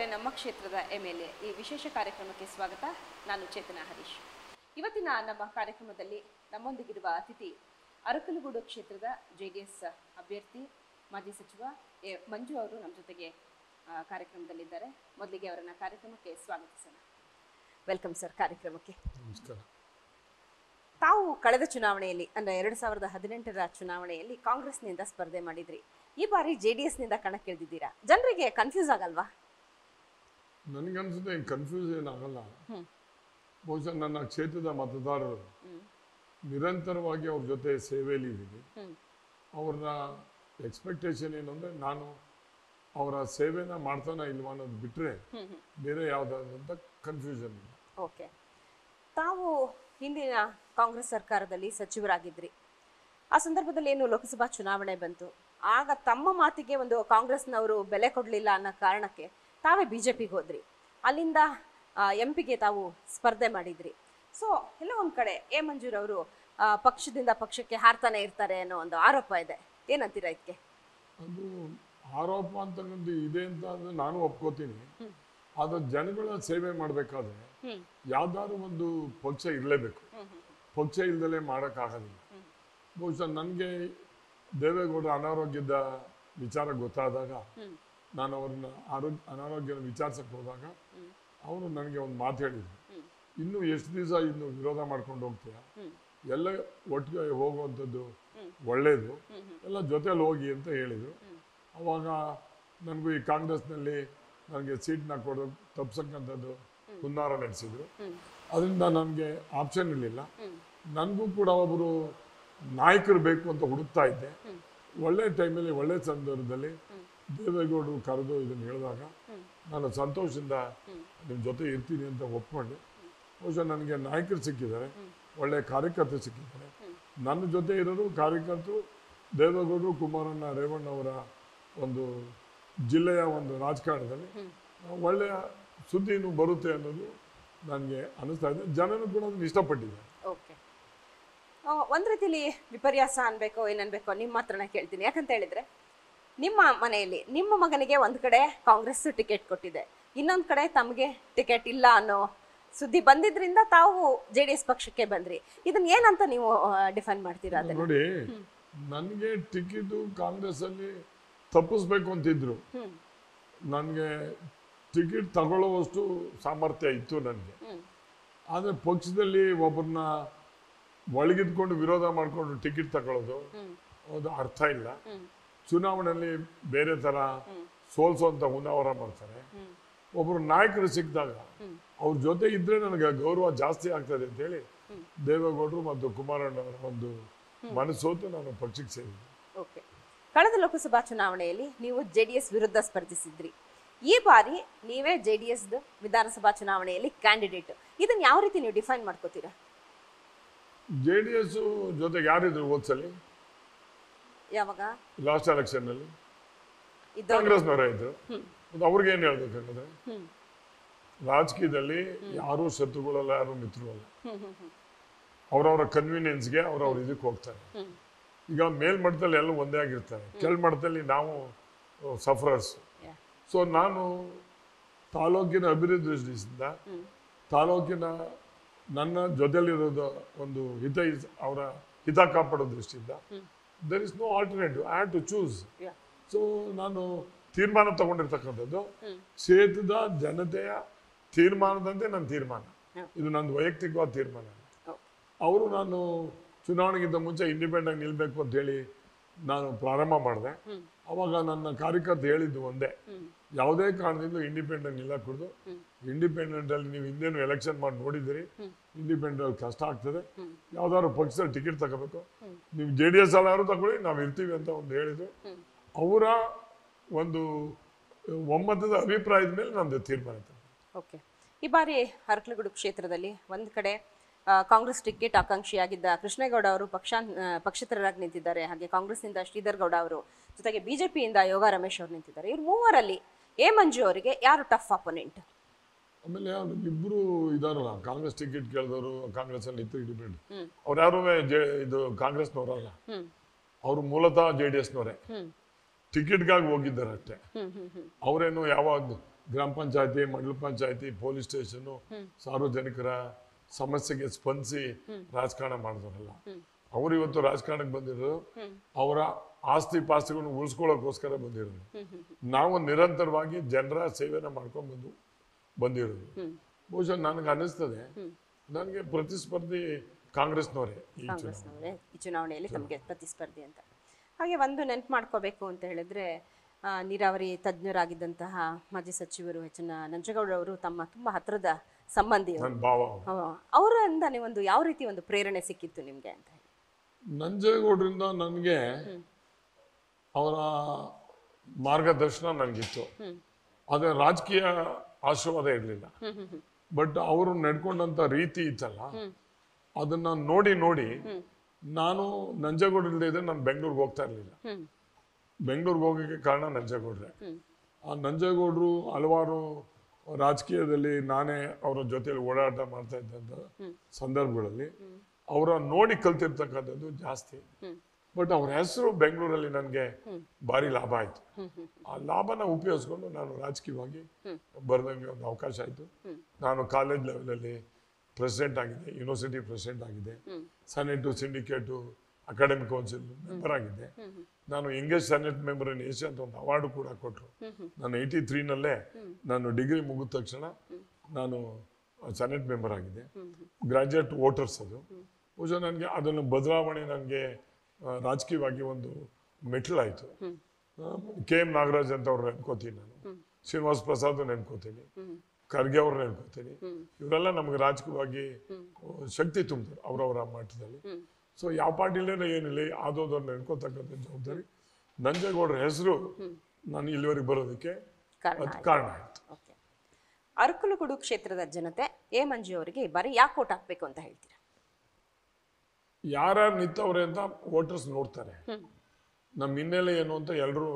ನಮ್ಮ ಕ್ಷೇತ್ರದ M L A ಈ ವಿಶೇಷ ಕಾರ್ಯಕ್ರಮಕ್ಕೆ ಸ್ವಾಗತ ನಾನು ಚೇತನ ಹರೀಶ್ ಇವತ್ತಿನ ನಮ್ಮ ಕಾರ್ಯಕ್ರಮದಲ್ಲಿ ನಮ್ಮೊಂದಿಗಿರುವ ಅತಿಥಿ ಅರಕಲಗೂಡು ಕ್ಷೇತ್ರದ ಜೆ ಡಿ ಎಸ್ ಅಭ್ಯರ್ಥಿ ಮಾಜಿ ಸಚಿವ ಎ ಮಂಜು ಅವರು ನಮ್ಮ ಜೊತೆಗೆ ಆ, ಕಾರ್ಯಕ್ರಮದಲ್ಲಿದ್ದಾರೆ ಮೊದಲಿಗೆ ಅವರನ್ನ ಕಾರ್ಯಕ್ರಮಕ್ಕೆ ಸ್ವಾಗತಿಸೋಣ ವೆಲ್ಕಮ್ ಸರ್ ಕಾರ್ಯಕ್ರಮಕ್ಕೆ ನಮಸ್ಕಾರ ತಾವು ಕಳೆದ ಚುನಾವಣೆಯಲ್ಲಿ ಅಂದ್ರೆ ಎರಡು ಸಾವಿರದ ಹದಿನೆಂಟರ ಚುನಾವಣೆಯಲ್ಲಿ ಕಾಂಗ್ರೆಸ್ನಿಂದ ಸ್ಪರ್ಧೆ ಮಾಡಿದ್ರಿ ಈ ಬಾರಿ ಜೆ ಡಿ ಎಸ್ನಿಂದ ಕಣಕ್ಕಿಳಿದಿದ್ದೀರಾ ಜನರಿಗೆ ಕನ್ಫ್ಯೂಸ್ ಆಗಲ್ವಾ ನನಗನ್ಸುತ್ತೆ ಕನ್ಫ್ಯೂಸ್ ಏನಾಗಲ್ಲ ಹ್ಮ್. ಬಹುಶಃ ನನ್ನ ಕ್ಷೇತ್ರದ ಮತದಾರರು ನಿರಂತರವಾಗಿ ಅವ್ರ ಜೊತೆ ಸೇವೆಯಲ್ಲಿ ಇದ್ದೀನಿ ಹ್ಮ್. ಅವ್ರನ್ನ ಎಕ್ಸ್ಪೆಕ್ಟೇಷನ್ ಏನು ಅಂದರೆ ನಾನು ಅವರ ಸೇವೆನ ಮಾಡ್ತಾನ ಇಲ್ವಾ ಅನ್ನೋದು ಬಿಟ್ಟರೆ ಬೇರೆ ಯಾವುದಾದಂಥ ಕನ್ಫ್ಯೂಷನ್ ಇಲ್ಲ ಓಕೆ ತಾವು ಹಿಂದಿನ ಕಾಂಗ್ರೆಸ್ ಸರ್ಕಾರದಲ್ಲಿ ಸಚಿವರಾಗಿದ್ರಿ ಆ ಸಂದರ್ಭದಲ್ಲಿ ಏನು ಲೋಕಸಭಾ ಚುನಾವಣೆ ಬಂತು ಆಗ ತಮ್ಮ ಮಾತಿಗೆ ಒಂದು ಕಾಂಗ್ರೆಸ್ನವರು ಬೆಲೆ ಕೊಡಲಿಲ್ಲ ಅನ್ನೋ ಕಾರಣಕ್ಕೆ ತಾವೇ ಬಿ ಜೆ ಪಿಗೆ ಹೋದ್ರಿ ಅಲ್ಲಿಂದ ಎಂ ಪಿಗೆ ತಾವು ಸ್ಪರ್ಧೆ ಮಾಡಿದ್ರಿ ಸೊ ಎಲ್ಲ ಒಂದು ಕಡೆ ಎ ಮಂಜೂರವರು ಪಕ್ಷದಿಂದ ಪಕ್ಷಕ್ಕೆ ಹಾರ್ತಾನೆ ಇರ್ತಾರೆ ಅನ್ನೋ ಒಂದು ಆರೋಪ ಇದೆ ಏನಂತೀರಾ ಇದಕ್ಕೆ ಅದು ಆರೋಪ ಅಂತಕ್ಕಂಥ ಇದೆ ಅಂತ ಅಂದ್ರೆ ನಾನು ಒಪ್ಕೋತೀನಿ ಆದರೆ ಜನಗಳ ಸೇವೆ ಮಾಡಬೇಕಾದ್ರೆ ಹ್ಮ್. ಯಾವ್ದಾದ್ರು ಒಂದು ಪಕ್ಷ ಇರಲೇಬೇಕು ಪಕ್ಷ ಇಲ್ದಲೇ ಮಾಡೋಕ್ಕಾಗೋದಿಲ್ಲ ಬಹುಶಃ ನನಗೆ ದೇವೇಗೌಡರ ಅನಾರೋಗ್ಯದ ವಿಚಾರ ಗೊತ್ತಾದಾಗ ನಾನು ಅವ್ರನ್ನ ಆರೋಗ್ಯ ಅನಾರೋಗ್ಯನ ವಿಚಾರಿಸಕ್ಕೆ ಹೋದಾಗ ಅವರು ನನಗೆ ಒಂದು ಮಾತು ಹೇಳಿದ್ರು ಇನ್ನು ಎಷ್ಟು ದಿವಸ ಇನ್ನು ವಿರೋಧ ಮಾಡ್ಕೊಂಡು ಹೋಗ್ತೀಯ ಎಲ್ಲ ಒಟ್ಟಿಗೆ ಹೋಗುವಂಥದ್ದು ಒಳ್ಳೆಯದು ಎಲ್ಲ ಜೊತೆಲಿ ಹೋಗಿ ಅಂತ ಹೇಳಿದರು ಅವಾಗ ನನಗೂ ಈ ಕಾಂಗ್ರೆಸ್ನಲ್ಲಿ ನನಗೆ ಸೀಟ್ನ ಕೊಡೋ ತಪ್ಸಕ್ಕಂಥದ್ದು ಹುನ್ನಾರ ನಡೆಸಿದ್ರು ಅದರಿಂದ ನನಗೆ ಆಪ್ಷನ್ ಇರಲಿಲ್ಲ ನನಗೂ ಕೂಡ ಒಬ್ಬರು ನಾಯಕರು ಬೇಕು ಅಂತ ಹುಡುಕ್ತಾ ಇದ್ದೆ ಒಳ್ಳೆ ಟೈಮಲ್ಲಿ ಒಳ್ಳೆ ಸಂದರ್ಭದಲ್ಲಿ ದೇವೇಗೌಡರು ಕರೆದು ಇದನ್ನು ಹೇಳಿದಾಗ ನಾನು ಸಂತೋಷದಿಂದ ನಿಮ್ಮ ಜೊತೆ ಇರ್ತೀನಿ ಅಂತ ಒಪ್ಕೊಂಡೆ ಬಹುಶಃ ನನಗೆ ನಾಯಕರು ಸಿಕ್ಕಿದ್ದಾರೆ ಒಳ್ಳೆ ಕಾರ್ಯಕರ್ತರು ಸಿಕ್ಕಿದ್ದಾರೆ ನನ್ನ ಜೊತೆ ಇರೋರು ಕಾರ್ಯಕರ್ತರು ದೇವೇಗೌಡರು ಕುಮಾರಣ್ಣ ರೇವಣ್ಣ ಅವರ ಒಂದು ಜಿಲ್ಲೆಯ ಒಂದು ರಾಜಕಾರಣದಲ್ಲಿ ಒಳ್ಳೆಯ ಸುದ್ದಿನೂ ಬರುತ್ತೆ ಅನ್ನೋದು ನನಗೆ ಅನಿಸ್ತಾ ಇದೆ ಜನನು ಕೂಡ ಅದನ್ನು ಇಷ್ಟಪಟ್ಟಿದ್ದಾರೆ ಓಕೆ ಒಂದ್ ರೀತಿಲಿ ವಿಪರ್ಯಾಸ ಅನ್ಬೇಕೋ ಏನನ್ಬೇಕೋ ನಿಮ್ಮ ಹತ್ರನ ಕೇಳ್ತೀನಿ ಯಾಕಂತ ಹೇಳಿದ್ರೆ ನಿಮ್ಮ ಮನೆಯಲ್ಲಿ ನಿಮ್ಮ ಮಗನಿಗೆ ಒಂದ್ ಕಡೆ ಕಾಂಗ್ರೆಸ್ ಟಿಕೆಟ್ ಕೊಟ್ಟಿದೆ ಇನ್ನೊಂದ್ ಕಡೆ ತಮಗೆ ಟಿಕೆಟ್ ಇಲ್ಲ ಅನ್ನೋ ಸುದ್ದಿ ಬಂದಿದ್ರಿಂದ ತಾವು ಜೆ ಡಿ ಎಸ್ ಪಕ್ಷಕ್ಕೆ ಬಂದ್ರಿ ಇದನ್ನ ಏನಂತ ನೀವು ಡಿಫೈನ್ ಮಾಡ್ತೀರಾ ಅದನ್ನ ನೋಡಿ ನನಗೆ ಟಿಕೆಟು ಕಾಂಗ್ರೆಸ್ಸಲ್ಲಿ ತಪ್ಪಿಸ್ಬೇಕು ಅಂತಿದ್ರು ಹ್ಮ್ ನನಗೆ ಟಿಕೆಟ್ ತಗೊಳ್ಳುವಷ್ಟು ಸಾಮರ್ಥ್ಯ ಇತ್ತು ನನಗೆ ಹ್ಮ್ ಆದರೆ ಪಕ್ಷದಲ್ಲಿ ಒಬ್ಬರನ್ನ ಒಳಗಿದ್ಕೊಂಡು ವಿರೋಧ ಮಾಡಿಕೊಂಡು ಟಿಕೆಟ್ ತಗೊಳ್ಳೋದು ಹ್ಮ್ ಅದು ಅರ್ಥ ಇಲ್ಲ ಹ್ಮ್ ಚುನಾವಣೆಯಲ್ಲಿ ಬೇರೆ ಥರ ಸೋಲ್ಸೋಂಥ ಹುನ್ನಾವರ ಮಾಡ್ತಾರೆ ಹ್ಮ್ ಒಬ್ಬರು ನಾಯಕರು ಸಿಕ್ಕಿದಾಗ ಅವ್ರ ಜೊತೆ ಇದ್ರೆ ನನಗೆ ಗೌರವ ಜಾಸ್ತಿ ಆಗ್ತದೆ ಅಂತೇಳಿ ದೇವೇಗೌಡರು ಮತ್ತು ಕುಮಾರಣ್ಣವರ ಒಂದು ಮನಸ್ಸೋತು ನಾನು ಪಕ್ಷಕ್ಕೆ ಸೇರಿದೆ ಓಕೆ ಕಳೆದ ಲೋಕಸಭಾ ಚುನಾವಣೆಯಲ್ಲಿ ನೀವು ಜೆ ಡಿ ಎಸ್ ವಿರುದ್ಧ ಸ್ಪರ್ಧಿಸಿದ್ರಿ ಈ ಬಾರಿ ನೀವೇ ಜೆ ಡಿ ಎಸ್ ವಿಧಾನಸಭಾ ಚುನಾವಣೆಯಲ್ಲಿ ಕ್ಯಾಂಡಿಡೇಟ್ ಇದನ್ನ ಯಾವ ರೀತಿ ನೀವು ಡಿಫೈನ್ ಮಾಡ್ಕೋತೀರಾ ಜೆ ಡಿ ಎಸ್ ಜೊತೆಗೆ ಯಾರಿದ್ರು ಹೋದ್ಸಲಿ ಯಾವಾಗ ಲಾಸ್ಟ್ ಎಲೆಕ್ಷನ್ನಲ್ಲಿ ಇದ್ದವ್ರು ಕಾಂಗ್ರೆಸ್ನವರೇ ಇದ್ರು ಮತ್ತು ಅವ್ರಿಗೆ ಏನು ಹೇಳ್ಬೇಕಂದ್ರೆ ಹ್ಮ್ ರಾಜಕೀಯದಲ್ಲಿ ಯಾರೂ ಶತ್ರುಗಳಲ್ಲ ಯಾರೂ ಮಿತ್ರರಲ್ಲ ಹ್ಮ್ ಹ್ಮ್ ಹ್ಮ್ ಅವರವರ ಕನ್ವೀನಿಯನ್ಸ್ಗೆ ಅವ್ರವ್ರ ಇದಕ್ಕೆ ಹೋಗ್ತಾರೆ ಹ್ಮ್ ಈಗ ಮೇಲ್ಮಟ್ಟದಲ್ಲಿ ಎಲ್ಲ ಒಂದೇ ಆಗಿರ್ತಾರೆ ಕೆಳಮಟ್ಟದಲ್ಲಿ ನಾವು ಸಫರರ್ಸ್ Yeah. ಸೊ ನಾನು ತಾಲೂಕಿನ ಅಭಿವೃದ್ಧಿ ದೃಷ್ಟಿಯಿಂದ ತಾಲೂಕಿನ ನನ್ನ ಜೊತೆಲಿರೋದು ಒಂದು ಹಿತ ಇಸ್- ಅವರ ಹಿತ ಕಾಪಾಡೋ ದೃಷ್ಟಿಯಿಂದ there is no alternative I have to choose Yeah. So ನಾನು ತೀರ್ಮಾನ ತಗೊಂಡಿರ್ತಕ್ಕಂಥದ್ದು ಕ್ಷೇತ್ರದ ಜನತೆಯ ತೀರ್ಮಾನದಂತೆ ನನ್ನ ತೀರ್ಮಾನ Yeah. ಇದು ನಂದು ವೈಯಕ್ತಿಕವಾದ ತೀರ್ಮಾನ Okay. ಅವರು ನಾನು ಚುನಾವಣೆಗಿಂತ ಮುಂಚೆ ಇಂಡಿಪೆಂಡೆಂಟ್ ನಿಲ್ಬೇಕು ಅಂತ ಹೇಳಿ ನಾನು ಪ್ರಾರಂಭ ಮಾಡಿದೆ ಅವಾಗ ನನ್ನ ಕಾರ್ಯಕರ್ತ ಹೇಳಿದ್ದು ಒಂದೇ ಯಾವುದೇ ಕಾರಣದಿಂದ ಇಂಡಿಪೆಂಡೆಂಟ್ ನಿಲ್ಲಕೂಡ್ದು ಇಂಡಿಪೆಂಡೆಂಟ್ ಅಲ್ಲಿ ನೀವು ಹಿಂದೇನು ಎಲೆಕ್ಷನ್ ಮಾಡಿ ನೋಡಿದ್ದೀರಿ ಇಂಡಿಪೆಂಡೆಂಟ್ ಅಲ್ಲಿ ಕಷ್ಟ ಆಗ್ತದೆ ಯಾವ್ದಾದ್ರು ಪಕ್ಷದಲ್ಲಿ ಟಿಕೆಟ್ ತಗೋಬೇಕು ನೀವು ಜೆ ಡಿ ಎಸ್ ಅಲ್ಲಾರು ತಗೊಳ್ಳಿ ನಾವು ಇರ್ತೀವಿ ಅಂತ ಒಂದು ಹೇಳಿದ್ರು ಅವರ ಒಂದು ಒಮ್ಮತದ ಅಭಿಪ್ರಾಯದ ಮೇಲೆ ನಂದು ತೀರ್ಮಾನ ತಗೊಂಡೆ. ಓಕೆ ಈ ಬಾರಿ ಹರಕಲಗೂಡು ಕ್ಷೇತ್ರದಲ್ಲಿ ಒಂದು ಕಡೆ ಆ, ಕಾಂಗ್ರೆಸ್ ಟಿಕೆಟ್ ಆಕಾಂಕ್ಷಿಯಾಗಿದ್ದ ಕೃಷ್ಣೇಗೌಡ ಅವರು ಪಕ್ಷ ಪಕ್ಷೇತರರಾಗಿ ನಿಂತಿದ್ದಾರೆ ಹಾಗೆ ಕಾಂಗ್ರೆಸ್ನಿಂದ ಶ್ರೀಧರ್ ಗೌಡ ಅವರು ಜೊತೆಗೆ ಬಿಜೆಪಿಯಿಂದ ಯೋಗ ರಮೇಶ್ ಅವರು ನಿಂತಿದ್ದಾರೆ ಇವ್ರು ಮೂವರಲ್ಲಿ ಎ ಮಂಜು ಅವರಿಗೆ ಯಾರು ಟಫ್ ಅಪೋನೆಂಟ್ ಆಮೇಲೆ ಅವ್ರು ಇಬ್ರು ಇದಾರಲ್ಲ ಕಾಂಗ್ರೆಸ್ ಟಿಕೆಟ್ ಕೇಳಿದವರು ಕಾಂಗ್ರೆಸ್ ಅಲ್ಲಿ ಇತ್ತು ಇಂಡಿಪೆಂಡೆಂಟ್ ಹ್ಮ್. ಅವ್ರು ಯಾರು ಜೆ ಇದು ಕಾಂಗ್ರೆಸ್ನವರಲ್ಲ ಹ್ಮ್ ಅವರು ಮೂಲತಃ ಜೆ ಡಿ ಎಸ್ನವರೇ ಹ್ಮ್ ಟಿಕೆಟ್ಗಾಗಿ ಹೋಗಿದ್ದಾರೆ ಅಷ್ಟೇ ಹ್ಮ್ ಹ್ಮ್ ಹ್ಮ್ ಅವರೇನು ಯಾವಾಗ ಗ್ರಾಮ ಪಂಚಾಯತಿ ಮಂಡಲ ಪಂಚಾಯತಿ ಪೊಲೀಸ್ ಸ್ಟೇಷನ್ ಸಾರ್ವಜನಿಕರ ಸಮಸ್ಯೆಗೆ ಸ್ಪಂದಿಸಿ ರಾಜಕಾರಣ ಮಾಡಿದವರಲ್ಲ ಅವರು ಇವತ್ತು ರಾಜಕಾರಣಕ್ಕೆ ಬಂದಿರೋದು ಅವರ ಆಸ್ತಿ ಪಾಸ್ತಿಗಳನ್ನು ಉಳಿಸ್ಕೊಳ್ಳೋಕ್ಕೋಸ್ಕರ ಬಂದಿರೋದು ನಾವು ನಿರಂತರವಾಗಿ ಜನರ ಸೇವೆನ ಮಾಡ್ಕೊಂಡು ಬಂದು ಬಂದಿರೋದು ಬಹುಶಃ ನನಗೆ ಅನಿಸ್ತದೆ ನನಗೆ ಪ್ರತಿಸ್ಪರ್ಧಿ ಕಾಂಗ್ರೆಸ್ನವರೇ ಈ ಚುನಾವಣೆ ಕಾಂಗ್ರೆಸ್ನವರೇ ಈ ಚುನಾವಣೆಯಲ್ಲಿ ತಮಗೆ ಪ್ರತಿಸ್ಪರ್ಧಿ ಅಂತ ಹಾಗೆ ಒಂದು ನೆನ್ಪು ಮಾಡ್ಕೋಬೇಕು ಅಂತ ಹೇಳಿದ್ರೆ ಆ, ನೀರಾವರಿ ತಜ್ಞರಾಗಿದ್ದಂತಹ ಮಾಜಿ ಸಚಿವರು ಎಚ್ ಎನ್ ನಂಜೇಗೌಡರವರು ತಮ್ಮ ತುಂಬಾ ಹತ್ತಿರದ ಸಂಬಂಧಿಯವರು ನನ್ನ ಭಾವ ಅವ್ರು. ಅವರಿಂದ ನೀವೊಂದು ಯಾವ ರೀತಿ ಒಂದು ಪ್ರೇರಣೆ ಸಿಕ್ಕಿತ್ತು ನಿಮ್ಗೆ ಅಂತ ಹೇಳಿ ನಂಜೇಗೌಡರಿಂದ ನನಗೆ ಅವರ ಮಾರ್ಗದರ್ಶನ ನನಗಿತ್ತು ಆದರೆ ರಾಜಕೀಯ ಆಶೀರ್ವಾದ ಇರಲಿಲ್ಲ ಬಟ್ ಅವರು ನಡ್ಕೊಂಡಂತ ರೀತಿ ಇತ್ತಲ್ಲ ಅದನ್ನ ನೋಡಿ ನೋಡಿ ನಾನು ನಂಜೇಗೌಡ ಇಲ್ಲದೆ ಇದ್ರೆ ನಾನು ಬೆಂಗಳೂರಿಗೆ ಹೋಗ್ತಾ ಇರಲಿಲ್ಲ ಹ್ಮ್ ಬೆಂಗಳೂರಿಗೆ ಹೋಗೋಕ್ಕೆ ಕಾರಣ ನಂಜೇಗೌಡ್ರೆ ಆ ನಂಜೇಗೌಡರು ಹಲವಾರು ರಾಜಕೀಯದಲ್ಲಿ ನಾನೇ ಅವರ ಜೊತೆಲಿ ಓಡಾಟ ಮಾಡ್ತಾ ಇದ್ದಂಥ ಸಂದರ್ಭಗಳಲ್ಲಿ ಅವರ ನೋಡಿ ಕಲ್ತಿರ್ತಕ್ಕಂಥದ್ದು ಜಾಸ್ತಿ ಬಟ್ ಅವ್ರ ಹೆಸರು ಬೆಂಗಳೂರಲ್ಲಿ ನನಗೆ ಭಾರಿ ಲಾಭ ಆಯ್ತು ಆ ಲಾಭನ ಉಪಯೋಗಿಸ್ಕೊಂಡು ನಾನು ರಾಜಕೀಯವಾಗಿ ಬರ್ದಂಗೆ ಒಂದು ಅವಕಾಶ ಆಯ್ತು ನಾನು ಕಾಲೇಜ್ ಲೆವೆಲಲ್ಲಿ ಪ್ರೆಸಿಡೆಂಟ್ ಆಗಿದೆ ಯೂನಿವರ್ಸಿಟಿ ಪ್ರೆಸಿಡೆಂಟ್ ಆಗಿದೆ senate syndicate academic council member ಆಗಿದ್ದೆ ನಾನು English senate member in Asia ಅಂತ ಒಂದು ಅವಾರ್ಡು ಕೂಡ ಕೊಟ್ಟರು ನಾನು ಏಯ್ಟಿ ತ್ರೀನಲ್ಲೇ ನಾನು ಡಿಗ್ರಿ ಮುಗಿದ ತಕ್ಷಣ ನಾನು ಸೆನೆಟ್ ಮೆಂಬರ್ ಆಗಿದೆ ಗ್ರಾಜ್ಯುಯೇಟ್ ವೋಟರ್ಸ್ ಅದು ಬಹುಶಃ ನನಗೆ ಅದನ್ನು ಬದಲಾವಣೆ ನನಗೆ ರಾಜಕೀಯವಾಗಿ ಒಂದು ಮೆಟ್ಲಾಯಿತು ಕೆ ಎಂ ನಾಗರಾಜ್ ಅಂತ ಅವ್ರು ನೆನ್ಕೋತೀನಿ ನಾನು ಶ್ರೀನಿವಾಸ್ ಪ್ರಸಾದ್ ನೆನ್ಕೋತೀನಿ ಖರ್ಗೆ ಅವ್ರು ನೆನ್ಕೋತೀನಿ ಇವರೆಲ್ಲ ನಮಗೆ ರಾಜಕೀಯವಾಗಿ ಶಕ್ತಿ ತುಂಬಿದ್ರು ಅವರವರ ಮಟ್ಟದಲ್ಲಿ ಸೊ ಯಾವ ಪಾರ್ಟಿಲೇನೋ ಏನಿಲ್ಲ ಆದೋದವ್ರು ನೆನ್ಕೋತಕ್ಕಂಥ ಜವಾಬ್ದಾರಿ ನಂಜೇಗೌಡರ ಹೆಸರು ನಾನು ಇಲ್ಲಿವರೆಗೆ ಬರೋದಕ್ಕೆ ಕಾರಣ ಅದು ಕಾರಣ ಆಯ್ತು ಓಕೆ ಅರಕಲಗೂಡು ಕ್ಷೇತ್ರದ ಜನತೆ ಎ ಮಂಜು ಅವರಿಗೆ ಈ ಬಾರಿ ಯಾಕೆ ಓಟ್ ಹಾಕ್ಬೇಕು ಅಂತ ಹೇಳ್ತೀರಾ ಯಾರ್ಯಾರು ನಿಂತವ್ರೆ ಅಂತ ವೋಟರ್ಸ್ ನೋಡ್ತಾರೆ ನಮ್ಮ ಹಿನ್ನೆಲೆ ಏನು ಅಂತ ಎಲ್ಲರೂ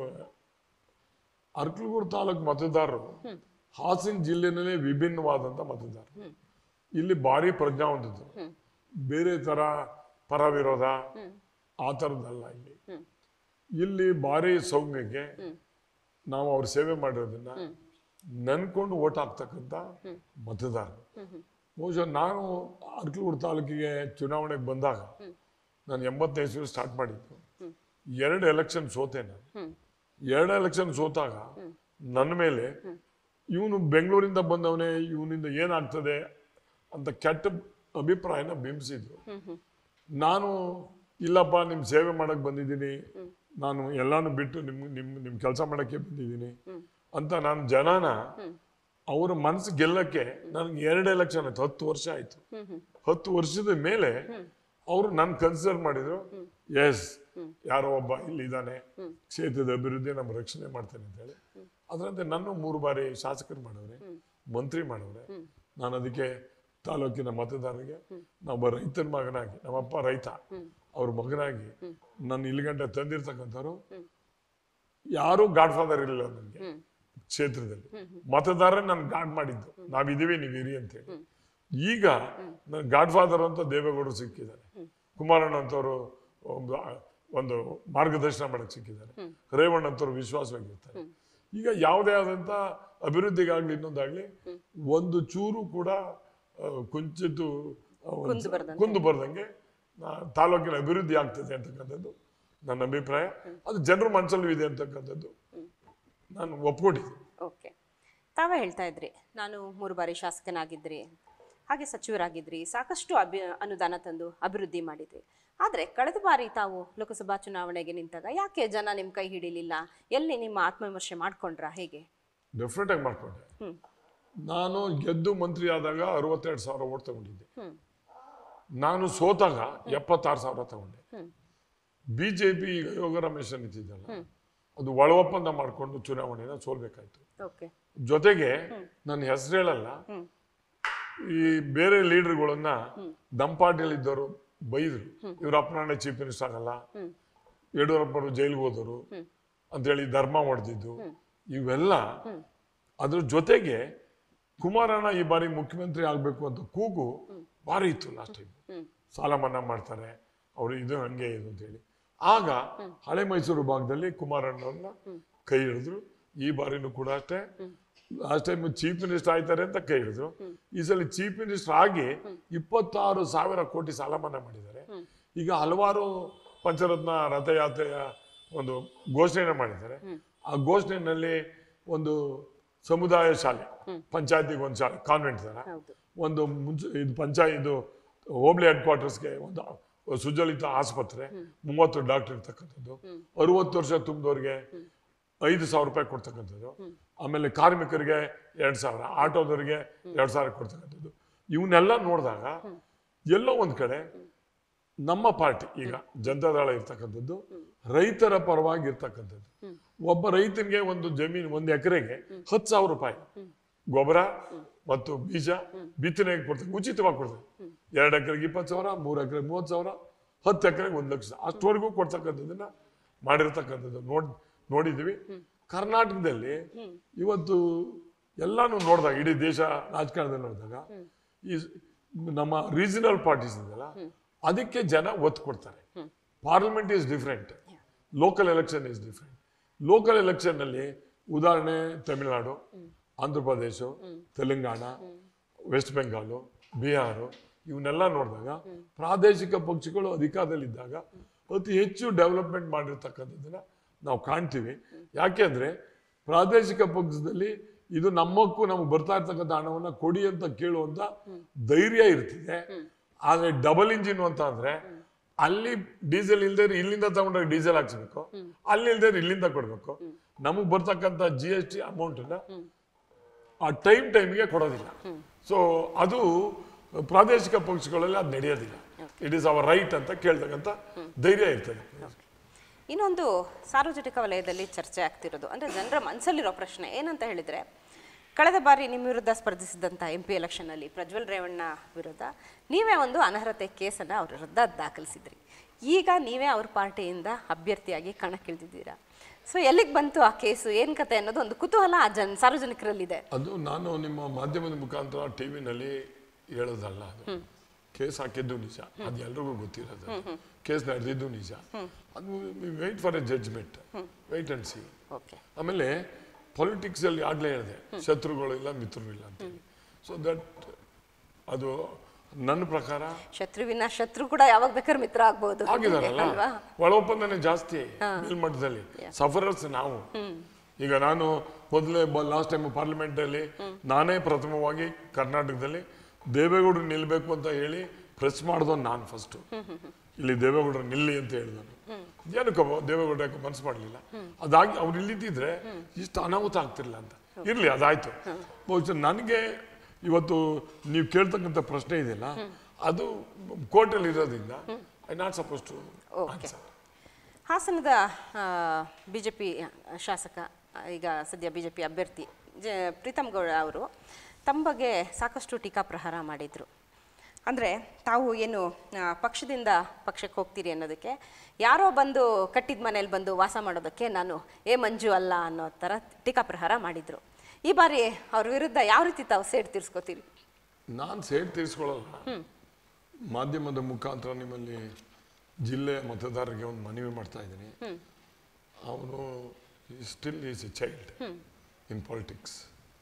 ಅರ್ಕಲಗೂಡು ತಾಲೂಕು ಮತದಾರರು ಹಾಸನ ಜಿಲ್ಲೆನಲ್ಲೇ ವಿಭಿನ್ನವಾದಂಥ ಮತದಾರರು ಇಲ್ಲಿ ಭಾರಿ ಪ್ರಜ್ಞಾವಂತರು ಬೇರೆ ತರ ಪರ ವಿರೋಧ ಆ ಥರದ್ದಲ್ಲ ಇಲ್ಲಿ ಇಲ್ಲಿ ಭಾರಿ ಸೌಮ್ಯಕ್ಕೆ ನಾವು ಅವ್ರ ಸೇವೆ ಮಾಡಿರೋದನ್ನ ನೆನ್ಕೊಂಡು ಓಟ್ ಹಾಕ್ತಕ್ಕಂಥ ಮತದಾರರು ಬಹುಶಃ ನಾನು ಅರ್ಕಲಗೂಡು ತಾಲೂಕಿಗೆ ಚುನಾವಣೆಗೆ ಬಂದಾಗ ನಾನು ಎಂಬತ್ತನೇ ಇಸ್ವಿ ಸ್ಟಾರ್ಟ್ ಮಾಡಿದ್ದು ಎರಡು ಎಲೆಕ್ಷನ್ ಸೋತೆ ನಾನು ಎರಡು ಎಲೆಕ್ಷನ್ ಸೋತಾಗ ನನ್ನ ಮೇಲೆ ಇವನು ಬೆಂಗಳೂರಿಂದ ಬಂದವನೇ ಇವನಿಂದ ಏನಾಗ್ತದೆ ಅಂತ ಕೆಟ್ಟ ಅಭಿಪ್ರಾಯನ ಬಿಂಬಿಸಿದ್ರು ನಾನು ಇಲ್ಲಪ್ಪ ನಿಮ್ಮ ಸೇವೆ ಮಾಡಕ್ ಬಂದಿದ್ದೀನಿ ನಾನು ಎಲ್ಲಾನು ಬಿಟ್ಟು ನಿಮ್ ನಿಮ್ ನಿಮ್ ಕೆಲಸ ಮಾಡಕ್ಕೆ ಬಂದಿದ್ದೀನಿ ಅಂತ ನಾನು ಜನನ ಅವರ ಮನಸ್ಸು ಗೆಲ್ಲಕ್ಕೆ ನನಗೆ ಎರಡು ಎಲೆಕ್ಷನ್ ಆಯ್ತು ಹತ್ತು ವರ್ಷ ಆಯ್ತು ಹತ್ತು ವರ್ಷದ ಮೇಲೆ ಅವರು ನನ್ ಕನ್ಸಿಡರ್ ಮಾಡಿದ್ರು ಎಸ್ ಯಾರೋ ಒಬ್ಬ ಇಲ್ಲಿ ಇದ್ದಾನೆ ಕ್ಷೇತ್ರದ ಅಭಿವೃದ್ಧಿ ನಮ್ಮ ರಕ್ಷಣೆ ಮಾಡ್ತೇನೆ ಅಂತ ಹೇಳಿ ಅದರಂತೆ ನನ್ನ ಮೂರು ಬಾರಿ ಶಾಸಕರು ಮಾಡವ್ರೆ ಮಂತ್ರಿ ಮಾಡವ್ರೆ ನಾನು ಅದಕ್ಕೆ ತಾಲೂಕಿನ ಮತದಾರರಿಗೆ ನಾವೊಬ್ಬ ರೈತನ ಮಗನಾಗಿ ನಮ್ಮಪ್ಪ ರೈತ ಅವ್ರ ಮಗನಾಗಿ ನನ್ನ ಇಲ್ಲಿಗಂಟ ತಂದಿರ್ತಕ್ಕಂಥವ್ರು ಯಾರೂ ಗಾಡ್ ಫಾದರ್ ಇರಲಿಲ್ಲ ನನಗೆ ಕ್ಷೇತ್ರದಲ್ಲಿ ಮತದಾರ ನನ್ ಗಾಡ್ ಮಾಡಿದ್ದು ನಾವಿದೀವಿ ನೀವು ಇರಿ ಅಂತ ಹೇಳಿ ಈಗ ನನ್ ಗಾಡ್ ಫಾದರ್ ಅಂತ ದೇವೇಗೌಡರು ಸಿಕ್ಕಿದ್ದಾರೆ ಕುಮಾರಣ್ಣ ಅಂತವರು ಒಂದು ಒಂದು ಮಾರ್ಗದರ್ಶನ ಮಾಡಕ್ ಸಿಕ್ಕಿದ್ದಾರೆ ರೇವಣ್ಣ ಅಂತವ್ರು ವಿಶ್ವಾಸವಾಗಿರ್ತಾರೆ ಈಗ ಯಾವುದೇ ಆದಂತ ಅಭಿವೃದ್ಧಿಗಾಗ್ಲಿ ಇನ್ನೊಂದಾಗ್ಲಿ ಒಂದು ಚೂರು ಕೂಡ ಆ, ಕುಂಚಿತು ಆ, ಒಂದು ಕುಂದು ಬರ್ದಂಗೆ. ಕುಂದು ಬರ್ದಂಗೆ ಆ, ತಾಲೂಕಿನ ಅಭಿವೃದ್ಧಿ ಆಗ್ತದೆ ಅಂತಕ್ಕಂಥದ್ದು ನನ್ನ ಅಭಿಪ್ರಾಯ ಅದು ಜನರ ಮನಸ್ಸಲ್ಲೂ ಇದೆ ಅಂತಕ್ಕಂಥದ್ದು ನಾನು ಒಪ್ಕೊಂಡಿದ್ದೀನಿ ಓಕೆ ತಾವೇ ಹೇಳ್ತಾ ಇದ್ರಿ ನಾನು ಮೂರು ಬಾರಿ ಶಾಸಕನಾಗಿದ್ರಿ ಹಾಗೆ ಸಚಿವರಾಗಿದ್ರಿ ಸಾಕಷ್ಟು ಅಭಿ ಅನುದಾನ ತಂದು ಅಭಿವೃದ್ಧಿ ಮಾಡಿದ್ರಿ ಆದರೆ ಕಳೆದ ಬಾರಿ ತಾವು ಲೋಕಸಭಾ ಚುನಾವಣೆಗೆ ನಿಂತಾಗ ಯಾಕೆ ಜನ ನಿಮ್ಮ ಕೈ ಹಿಡಿಲಿಲ್ಲ ಎಲ್ಲಿ ನಿಮ್ಮ ಆತ್ಮವಿಮರ್ಶೆ ಮಾಡ್ಕೊಂಡ್ರಾ ಹೇಗೆ ಡೆಫಿನೆಟ್ ಆಗಿ ಮಾಡ್ಕೊಂಡೆ ಹ್ಮ್ ನಾನು ಗೆದ್ದು ಮಂತ್ರಿ ಆದಾಗ ಅರವತ್ತೆರಡು ಸಾವಿರ ಓಟ್ ತಗೊಂಡಿದ್ದೆ ಹ್ಮ್ ನಾನು ಸೋತಾಗ ಎಪ್ಪತ್ತಾರು ಸಾವಿರ ತಗೊಂಡೆ ಹ್ಮ್ ಬಿಜೆಪಿ ಈಗ ಯೋಗ ರಮೇಶ್ ನಿಂತಿದ್ದಲ್ಲ ಅದು ಒಳ ಒಪ್ಪಂದ ಮಾಡಿಕೊಂಡು ಚುನಾವಣೆನ ಸೋಲ್ಬೇಕಾಯ್ತು ಓಕೆ ಜೊತೆಗೆ ನನ್ನ ಹೆಸರು ಹೇಳಲ್ಲ ಹ್ಮ್ ಈ ಬೇರೆ ಲೀಡರ್ಗಳನ್ನ ದಂಪಾಟಿಯಲ್ಲಿ ಇದ್ದವರು ಬೈದ್ರು ಇವ್ರ ಅಪ್ಪನಾಣೆ ಚೀಫ್ ಮಿನಿಸ್ಟರ್ ಆಗಲ್ಲ ಹ್ಮ್ ಯಡಿಯೂರಪ್ಪರು ಜೈಲಿಗೆ ಹೋದರು ಅಂತೇಳಿ ಧರ್ಮ ಹೊಡೆದಿದ್ದು ಇವೆಲ್ಲ ಅದ್ರ ಜೊತೆಗೆ ಕುಮಾರಣ್ಣ ಈ ಬಾರಿ ಮುಖ್ಯಮಂತ್ರಿ ಆಗ್ಬೇಕು ಅಂತ ಕೂಗು ಭಾರಿ ಇತ್ತು ಲಾಸ್ಟ್ ಟೈಮ್ ಹ್ಮ್ ಸಾಲ ಮನ್ನಾ ಮಾಡ್ತಾರೆ ಅವರು ಇದು ಹಂಗೆ ಇದು ಅಂತೇಳಿ ಆಗ ಹಳೆ ಮೈಸೂರು ಭಾಗದಲ್ಲಿ ಕುಮಾರಣ್ಣವ್ರನ್ನ ಕೈ ಹಿಡಿದ್ರು ಈ ಬಾರಿನೂ ಕೂಡ ಅಷ್ಟೇ ಲಾಸ್ಟ್ ಟೈಮ್ ಚೀಫ್ ಮಿನಿಸ್ಟರ್ ಆಯ್ತಾರೆ ಅಂತ ಕೈ ಹಿಡಿದ್ರು ಈ ಸಲ ಚೀಫ್ ಮಿನಿಸ್ಟರ್ ಆಗಿ ಇಪ್ಪತ್ತಾರು ಸಾವಿರ ಕೋಟಿ ಸಾಲ ಮನ್ನಾ ಮಾಡಿದ್ದಾರೆ ಈಗ ಹಲವಾರು ಪಂಚರತ್ನ ರಥಯಾತ್ರೆಯ ಒಂದು ಘೋಷಣೆ ಮಾಡಿದ್ದಾರೆ ಆ ಘೋಷಣೆಯಲ್ಲಿ ಒಂದು ಸಮುದಾಯ ಶಾಲೆ ಪಂಚಾಯತಿಗೆ ಒಂದು ಶಾಲೆ ಕಾನ್ವೆಂಟ್ ತರ ಹೌದು ಒಂದು ಮುಂಚೆ ಇದು ಪಂಚಾಯತ್ ಇದು ಹೋಬ್ಳಿ ಹೆಡ್ ಕ್ವಾರ್ಟರ್ಸ್ಗೆ ಒಂದು ಸುಜಲಿತ ಆಸ್ಪತ್ರೆ ಮೂವತ್ತು ಡಾಕ್ಟರ್ ಇರ್ತಕ್ಕಂಥದ್ದು ಅರುವತ್ತು ವರ್ಷ ತುಂಬಿದವ್ರಿಗೆ ಐದು ಸಾವಿರ ರೂಪಾಯಿ ಕೊಡ್ತಕ್ಕಂಥದ್ದು ಆಮೇಲೆ ಕಾರ್ಮಿಕರಿಗೆ ಎರಡು ಸಾವಿರ ಆಟೋದವರಿಗೆ ಎರಡು ಸಾವಿರ ಕೊಡ್ತಕ್ಕಂಥದ್ದು ಇವನ್ನೆಲ್ಲ ನೋಡಿದಾಗ ಎಲ್ಲೋ ಒಂದು ಕಡೆ ನಮ್ಮ ಪಾರ್ಟಿ ಈಗ ಜನತಾದಳ ಇರ್ತಕ್ಕಂಥದ್ದು ರೈತರ ಪರವಾಗಿ ಇರ್ತಕ್ಕಂಥದ್ದು ಒಬ್ಬ ರೈತನಿಗೆ ಒಂದು ಜಮೀನು ಒಂದು ಎಕರೆಗೆ ಹತ್ತು ಸಾವಿರ ರೂಪಾಯಿ ಗೊಬ್ಬರ ಮತ್ತು ಬೀಜ ಬಿತ್ತನೆಗೆ ಕೊಡ್ತಾರೆ ಉಚಿತವಾಗಿ ಕೊಡ್ತಾರೆ ಎರಡು ಎಕರೆಗೆ ಇಪ್ಪತ್ತು ಸಾವಿರ ಮೂರು ಎಕರೆಗೆ ಮೂವತ್ತು ಸಾವಿರ ಹತ್ತು ಎಕರೆಗೆ ಒಂದು ಲಕ್ಷ ಅಷ್ಟವರೆಗೂ ಕೊಡ್ತಕ್ಕಂಥದ್ದನ್ನ ಮಾಡಿರ್ತಕ್ಕಂಥದ್ದು ನೋಡ್ ನೋಡಿದ್ವಿ ಕರ್ನಾಟಕದಲ್ಲಿ ಇವತ್ತು ಎಲ್ಲಾನು ನೋಡಿದಾಗ ಇಡೀ ದೇಶ ರಾಜಕಾರಣದಲ್ಲಿ ನೋಡಿದಾಗ ಈ ನಮ್ಮ ರೀಜನಲ್ ಪಾರ್ಟೀಸ್ ಇದೆಯಲ್ಲ ಅದಕ್ಕೆ ಜನ ಒತ್ತು ಕೊಡ್ತಾರೆ parliament is different local election is different local ಎಲೆಕ್ಷನ್ನಲ್ಲಿ ಉದಾಹರಣೆ ತಮಿಳುನಾಡು ಆಂಧ್ರ ಪ್ರದೇಶ ತೆಲಂಗಾಣ ವೆಸ್ಟ್ ಬೆಂಗಾಲು ಬಿಹಾರು ಇವನ್ನೆಲ್ಲ ನೋಡಿದಾಗ ಪ್ರಾದೇಶಿಕ ಪಕ್ಷಗಳು ಅಧಿಕಾರದಲ್ಲಿದ್ದಾಗ ಅತಿ ಹೆಚ್ಚು ಡೆವಲಪ್ಮೆಂಟ್ ಮಾಡಿರ್ತಕ್ಕಂಥದ್ದನ್ನ ನಾವು ಕಾಣ್ತೀವಿ ಯಾಕೆಂದ್ರೆ ಪ್ರಾದೇಶಿಕ ಪಕ್ಷದಲ್ಲಿ ಇದು ನಮ್ಮಕ್ಕೂ ನಮ್ಗೆ ಬರ್ತಾ ಇರ್ತಕ್ಕಂಥ ಹಣವನ್ನ ಕೊಡಿ ಅಂತ ಕೇಳುವಂತ ಧೈರ್ಯ ಇರ್ತಿದೆ ಆದ್ರೆ ಡಬಲ್ ಇಂಜಿನ್ ಅಂತ ಅಂದ್ರೆ ಅಲ್ಲಿ ಡೀಸೆಲ್ ಇಲ್ದೇ ಇಲ್ಲಿಂದ ತಗೊಂಡ್ರೆ ಡೀಸೆಲ್ ಹಾಕ್ಸ್ಬೇಕು ಅಲ್ಲಿ ಇಲ್ದೇ ಇಲ್ಲಿಂದ ಕೊಡ್ಬೇಕು ನಮಗ್ ಬರ್ತಕ್ಕಂಥ ಜಿ ಎಸ್ ಟಿ ಅಮೌಂಟನ್ನ ಆ ಟೈಮ್ ಟೈಮ್ಗೆ ಕೊಡೋದಿಲ್ಲ ಸೊ ಅದು ಪ್ರಾದೇಶಿಕ ಪಕ್ಷಗಳಲ್ಲಿ ಅದು ನಡೆಯೋದಿಲ್ಲ ಇಟ್ ಈಸ್ ಅವರ್ ರೈಟ್ ಅಂತ ಕೇಳ್ತಕ್ಕಂಥ ಧೈರ್ಯ ಇರ್ತದೆ ಇನ್ನೊಂದು ಸಾರ್ವಜನಿಕ ವಲಯದಲ್ಲಿ ಚರ್ಚೆ ಆಗ್ತಿರೋದು ಅಂದರೆ ಜನರ ಮನಸ್ಸಲ್ಲಿರೋ ಪ್ರಶ್ನೆ ಏನಂತ ಹೇಳಿದರೆ ಕಳೆದ ಬಾರಿ ನಿಮ್ಮ ವಿರುದ್ಧ ಸ್ಪರ್ಧಿಸಿದಂಥ ಎಂ ಪಿ ಎಲೆಕ್ಷನಲ್ಲಿ ಪ್ರಜ್ವಲ್ ರೇವಣ್ಣ ವಿರುದ್ಧ ನೀವೇ ಒಂದು ಅನರ್ಹತೆ ಕೇಸನ್ನು ಅವ್ರ ವಿರುದ್ಧ ದಾಖಲಿಸಿದ್ರಿ ಈಗ ನೀವೇ ಅವ್ರ ಪಾರ್ಟಿಯಿಂದ ಅಭ್ಯರ್ಥಿಯಾಗಿ ಕಣಕ್ಕಿಳಿದಿದ್ದೀರಾ ಸೊ ಎಲ್ಲಿಗೆ ಬಂತು ಆ ಕೇಸು ಏನು ಕತೆ ಅನ್ನೋದು ಒಂದು ಕುತೂಹಲ ಆ ಜನ ಸಾರ್ವಜನಿಕರಲ್ಲಿದೆ ಅದು ನಾನು ನಿಮ್ಮ ಮಾಧ್ಯಮದ ಮುಖಾಂತರ ಟಿವಿನಲ್ಲಿ ಹೇಳೋದಲ್ಲ ಅದು ಕೇಸ್ ಹಾಕಿದ್ದು ನಿಜ ಅದು ಎಲ್ರಿಗೂ ಗೊತ್ತಿರೋದು ಕೇಸ್ ನಡೆದಿದ್ದು ನಿಜ ಅದು wait for a judgement wait and see okay ಆಮೇಲೆ ಪಾಲಿಟಿಕ್ಸ್ ಅಲ್ಲಿ ಆಗ್ಲೇ ಹೇಳಿದೆ ಶತ್ರುಗಳು ಇಲ್ಲ ಮಿತ್ರರು ಇಲ್ಲ ಅಂತ ಸೊ ದಟ್ ಅದು ನನ್ನ ಪ್ರಕಾರ ಶತ್ರುವಿನ ಶತ್ರು ಕೂಡ ಯಾವಾಗ ಬೇಕಾದ್ರೆ ಮಿತ್ರ ಆಗ್ಬೋದು ಆಗಿದಾರಲ್ಲ ಅಲ್ವಾ ಒಳ ಒಪ್ಪಂದನೇ ಜಾಸ್ತಿ ಮೇಲ್ಮಟ್ಟದಲ್ಲಿ ಸಫರರ್ಸ್ ನಾವು ಈಗ ನಾನು ಮೊದಲೇ ಲಾಸ್ಟ್ ಟೈಮ್ ಪಾರ್ಲಿಮೆಂಟ್ ಅಲ್ಲಿ ನಾನೇ ಪ್ರಥಮವಾಗಿ ಕರ್ನಾಟಕದಲ್ಲಿ ದೇವೇಗೌಡರು ನಿಲ್ಬೇಕು ಅಂತ ಹೇಳಿ ಪ್ರೆಸ್ ಮಾಡ್ದವ್ ನಾನು ಫಸ್ಟ್ ಇಲ್ಲಿ ದೇವೇಗೌಡರು ನಿಲ್ಲಿ ಅಂತ ಹೇಳಿದನು ಏನಕ್ಕೆ ದೇವೇಗೌಡ ಯಾಕೆ ಮನಸ್ಸು ಮಾಡಲಿಲ್ಲ ಅದಾಗಿ ಅವ್ರು ಇಲ್ಲಿದ್ದಿದ್ರೆ ಇಷ್ಟು ಅನಾಹುತ ಆಗ್ತಿರ್ಲಿಲ್ಲ ಅಂತ ಇರ್ಲಿ ಅದಾಯ್ತು ಬಹುಶಃ ನನಗೆ ಇವತ್ತು ನೀವು ಕೇಳ್ತಕ್ಕಂಥ ಪ್ರಶ್ನೆ ಇದೆಯಲ್ಲ ಅದು ಕೋರ್ಟಲ್ಲಿ ಇರೋದ್ರಿಂದ I not suppose to okay ಹಾಸನದ ಬಿ ಜೆ ಪಿ ಶಾಸಕ ಆ, ಈಗ ಸದ್ಯ ಬಿ ಜೆ ಪಿ ಅಭ್ಯರ್ಥಿ ಜ ಪ್ರೀತಮ್ ಗೌಡ ಅವರು ತಮ್ಮ ಬಗ್ಗೆ ಸಾಕಷ್ಟು ಟೀಕಾಪ್ರಹಾರ ಮಾಡಿದರು ಅಂದರೆ ತಾವು ಏನು ಆ, ಪಕ್ಷದಿಂದ ಪಕ್ಷಕ್ಕೆ ಹೋಗ್ತೀರಿ ಅನ್ನೋದಕ್ಕೆ ಯಾರೋ ಬಂದು ಕಟ್ಟಿದ ಮನೇಲಿ ಬಂದು ವಾಸ ಮಾಡೋದಕ್ಕೆ ನಾನು ಏ ಮಂಜು ಅಲ್ಲ ಅನ್ನೋ ಥರ ಟೀಕಾಪ್ರಹಾರ ಮಾಡಿದರು ಈ ಬಾರಿ ಅವ್ರ ವಿರುದ್ಧ ಯಾವ ರೀತಿ ತಾವು ಸೇಡ್ ತೀರ್ಸ್ಕೊತೀರಿ ನಾನು ಸೇಡ್ ತೀರಿಸ್ಕೊಳ್ಳಲ್ಲ ಮಾಧ್ಯಮದ ಮುಖಾಂತರ ನಿಮ್ಮಲ್ಲಿ ಜಿಲ್ಲೆ ಮತದಾರರಿಗೆ ಒಂದು ಮನವಿ ಮಾಡ್ತಾ ಇದ್ದೀನಿ ಅವನು still is a child in politics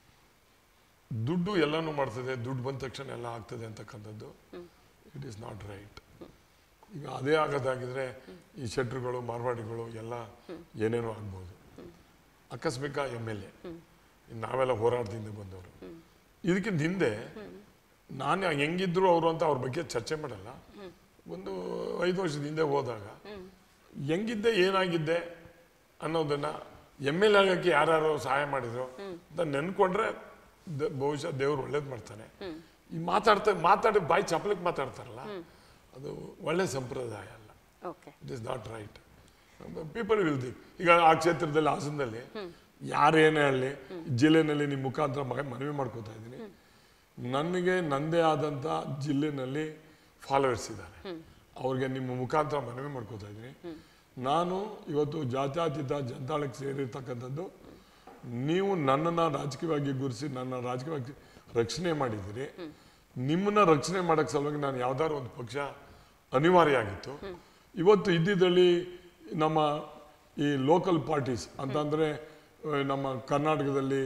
ದುಡ್ಡು ಎಲ್ಲನೂ ಮಾಡ್ತದೆ ದುಡ್ಡು ಬಂದ ತಕ್ಷಣ ಎಲ್ಲ ಆಗ್ತದೆ ಅಂತಕ್ಕಂಥದ್ದು ಇಟ್ ಈಸ್ ನಾಟ್ ರೈಟ್ ಈಗ ಅದೇ ಆಗೋದಾಗಿದ್ರೆ ಈ ಶೆಟ್ರುಗಳು ಮಾರ್ವಾಡಿಗಳು ಎಲ್ಲ ಏನೇನೋ ಆಗ್ಬೋದು ಆಕಸ್ಮಿಕ ಎಮ್ ಎಲ್ ಎ ನಾವೆಲ್ಲ ಹೋರಾಟದಿಂದ ಬಂದವರು ಇದಕ್ಕಿಂತ ಹಿಂದೆ ನಾನು ಹೆಂಗಿದ್ರು ಅವರು ಅಂತ ಅವ್ರ ಬಗ್ಗೆ ಚರ್ಚೆ ಮಾಡಲ್ಲ ಒಂದು ಐದು ವರ್ಷದ ಹಿಂದೆ ಹೋದಾಗ ಹೆಂಗಿದ್ದೆ ಏನಾಗಿದ್ದೆ ಅನ್ನೋದನ್ನ ಎಮ್ ಎಲ್ ಆಗಕ್ಕೆ ಯಾರ್ಯಾರು ಸಹಾಯ ಮಾಡಿದ್ರು ಅಂತ ನೆನ್ಕೊಂಡ್ರೆ ದ- ಬಹುಶಃ ದೇವ್ರು ಒಳ್ಳೇದು ಮಾಡ್ತಾನೆ ಈ ಮಾತಾಡ್ತಾ ಮಾತಾಡಿ ಬಾಯಿ ಚಪ್ಪಲಿಗೆ ಮಾತಾಡ್ತಾರಲ್ಲ ಅದು ಒಳ್ಳೆ ಸಂಪ್ರದಾಯ ಅಲ್ಲ okay it is not right people will the ಈಗ ಆ ಕ್ಷೇತ್ರದಲ್ಲಿ ಹಾಸನದಲ್ಲಿ ಯಾರೇನೇ ಅಲ್ಲಿ ಜಿಲ್ಲೆನಲ್ಲಿ ನಿಮ್ಮ ಮುಖಾಂತರ ಮಗ ಮನವಿ ಮಾಡ್ಕೋತಾ ಇದ್ದೀನಿ ನನಗೆ ನಂದೇ ಆದಂಥ ಜಿಲ್ಲೆನಲ್ಲಿ ಫಾಲೋವರ್ಸ್ ಇದ್ದಾರೆ ಅವ್ರಿಗೆ ನಿಮ್ಮ ಮುಖಾಂತರ ಮನವಿ ಮಾಡ್ಕೋತಾ ಇದ್ದೀನಿ ನಾನು ಇವತ್ತು ಜಾತ್ಯತೀತ ಜನತಾಳಕ್ಕೆ ಸೇರಿರ್ತಕ್ಕಂಥದ್ದು ನೀವು ನನ್ನನ್ನು ರಾಜಕೀಯವಾಗಿ ಗುರುಸಿ ನನ್ನ ರಾಜಕೀಯವಾಗಿ ರಕ್ಷಣೆ ಮಾಡಿದ್ದೀರಿ ನಿಮ್ಮನ್ನ ರಕ್ಷಣೆ ಮಾಡಕ್ ಸಲುವಾಗಿ ನಾನು ಯಾವ್ದಾದ್ರು ಒಂದು ಪಕ್ಷ ಅನಿವಾರ್ಯ ಆಗಿತ್ತು ಇವತ್ತು ಇದ್ದಿದ್ದಲ್ಲಿ ನಮ್ಮ ಈ ಲೋಕಲ್ ಪಾರ್ಟೀಸ್ ಅಂತಂದ್ರೆ ಆ, ನಮ್ಮ ಕರ್ನಾಟಕದಲ್ಲಿ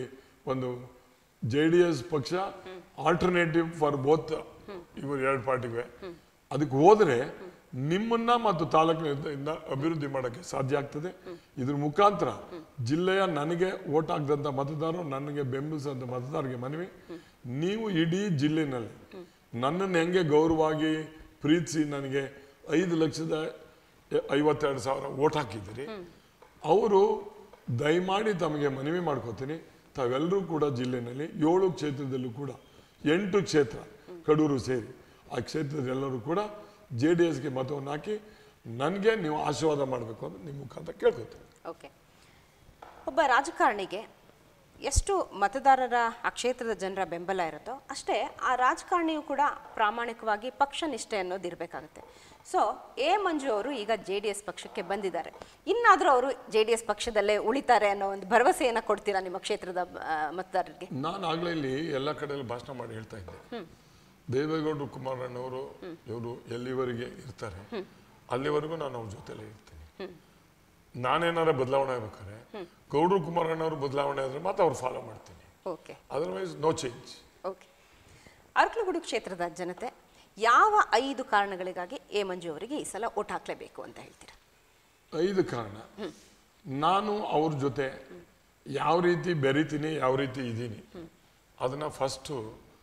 ಒಂದು ಜೆ ಡಿ ಎಸ್ ಪಕ್ಷ ಆಲ್ಟರ್ನೇಟಿವ್ ಫಾರ್ ಬೋತ್ ಇವರು ಎರಡು ಪಾರ್ಟಿಗೆ ಅದಕ್ಕೆ ಹೋದ್ರೆ ನಿಮ್ಮನ್ನ ಮತ್ತು ತಾಲೂಕಿನಿಂದ ಅಭಿವೃದ್ಧಿ ಮಾಡೋಕ್ಕೆ ಸಾಧ್ಯ ಆಗ್ತದೆ ಇದ್ರ ಮುಖಾಂತರ ಜಿಲ್ಲೆಯ ನನಗೆ ಓಟ್ ಹಾಕಿದಂಥ ಮತದಾರರು ನನಗೆ ಬೆಂಬಲಿಸಿದಂಥ ಮತದಾರರಿಗೆ ಮನವಿ ನೀವು ಇಡೀ ಜಿಲ್ಲೆನಲ್ಲಿ ನನ್ನನ್ನು ಹೆಂಗೆ ಗೌರವವಾಗಿ ಪ್ರೀತಿಸಿ ನನಗೆ ಐದು ಲಕ್ಷದ ಎ- ಐವತ್ತೆರಡು ಸಾವಿರ ಓಟ್ ಹಾಕಿದ್ದೀರಿ ಅವರು ದಯಮಾಡಿ ತಮಗೆ ಮನವಿ ಮಾಡ್ಕೋತೀನಿ ತಾವೆಲ್ಲರೂ ಕೂಡ ಜಿಲ್ಲೆನಲ್ಲಿ ಏಳು ಕ್ಷೇತ್ರದಲ್ಲೂ ಕೂಡ ಎಂಟು ಕ್ಷೇತ್ರ ಕಡೂರು ಸೇರಿ ಆ ಕ್ಷೇತ್ರದೆಲ್ಲರೂ ಕೂಡ ಜೆ ಡಿ ಎಸ್ಗೆ ಮತವನ್ನು ಹಾಕಿ ನನಗೆ ನೀವು ಆಶೀರ್ವಾದ ಮಾಡಬೇಕು ಅಂತ ನಿಮ್ಮ ಮುಖಾಂತರ ಕೇಳ್ಕೊತೀನಿ ಓಕೆ ಒಬ್ಬ ರಾಜಕಾರಣಿಗೆ ಎಷ್ಟು ಮತದಾರರ ಆ ಕ್ಷೇತ್ರದ ಜನರ ಬೆಂಬಲ ಇರುತ್ತೋ ಅಷ್ಟೇ ಆ ರಾಜಕಾರಣಿಯು ಕೂಡ ಪ್ರಾಮಾಣಿಕವಾಗಿ ಪಕ್ಷ ನಿಷ್ಠೆ ಅನ್ನೋದು ಇರಬೇಕಾಗುತ್ತೆ ಸೊ ಎ ಮಂಜು ಅವರು ಈಗ ಜೆ ಡಿ ಎಸ್ ಪಕ್ಷಕ್ಕೆ ಬಂದಿದ್ದಾರೆ ಇನ್ನಾದರೂ ಅವರು ಜೆ ಡಿ ಎಸ್ ಪಕ್ಷದಲ್ಲೇ ಉಳಿತಾರೆ ಅನ್ನೋ ಒಂದು ಭರವಸೆಯನ್ನು ಕೊಡ್ತೀರಾ ನಿಮ್ಮ ಕ್ಷೇತ್ರದ ಆ, ಮತದಾರರಿಗೆ ನಾನು ಆಗಲೇ ಇಲ್ಲಿ ಎಲ್ಲ ಕಡೆಯಲ್ಲಿ ಭಾಷಣ ಮಾಡಿ ಹೇಳ್ತಾ ಇದ್ದೆ ದೇವೇಗೌಡರು ಕುಮಾರಣ್ಣವರು ಇವರು ಎಲ್ಲಿವರೆಗೆ ಇರ್ತಾರೆ ಅಲ್ಲಿವರೆಗೂ ನಾನು ಅವ್ರ ಜೊತೆಲೇ ಇರ್ತೀನಿ ನಾನೇನಾರ ಬದಲಾವಣೆ ಆಗ್ಬೇಕಾದ್ರೆ ಗೌಡ್ರು ಕುಮಾರಣ್ಣವರು ಬದಲಾವಣೆ ಆದ್ರೆ ಮಾತ್ರ ಅವ್ರು ಫಾಲೋ ಮಾಡ್ತೀನಿ okay otherwise no change okay Arkalgud ಕ್ಷೇತ್ರದ ಜನತೆ ಯಾವ ಐದು ಕಾರಣಗಳಿಗಾಗಿ ಎ ಮಂಜು ಅವರಿಗೆ ಈ ಸಲ ಓಟ್ ಹಾಕಲೇಬೇಕು ಅಂತ ಹೇಳ್ತೀರಾ ಐದು ಕಾರಣ ನಾನು ಅವ್ರ ಜೊತೆ ಯಾವ ರೀತಿ ಬೆರಿತೀನಿ ಯಾವ ರೀತಿ ಇದ್ದೀನಿ ಅದನ್ನ first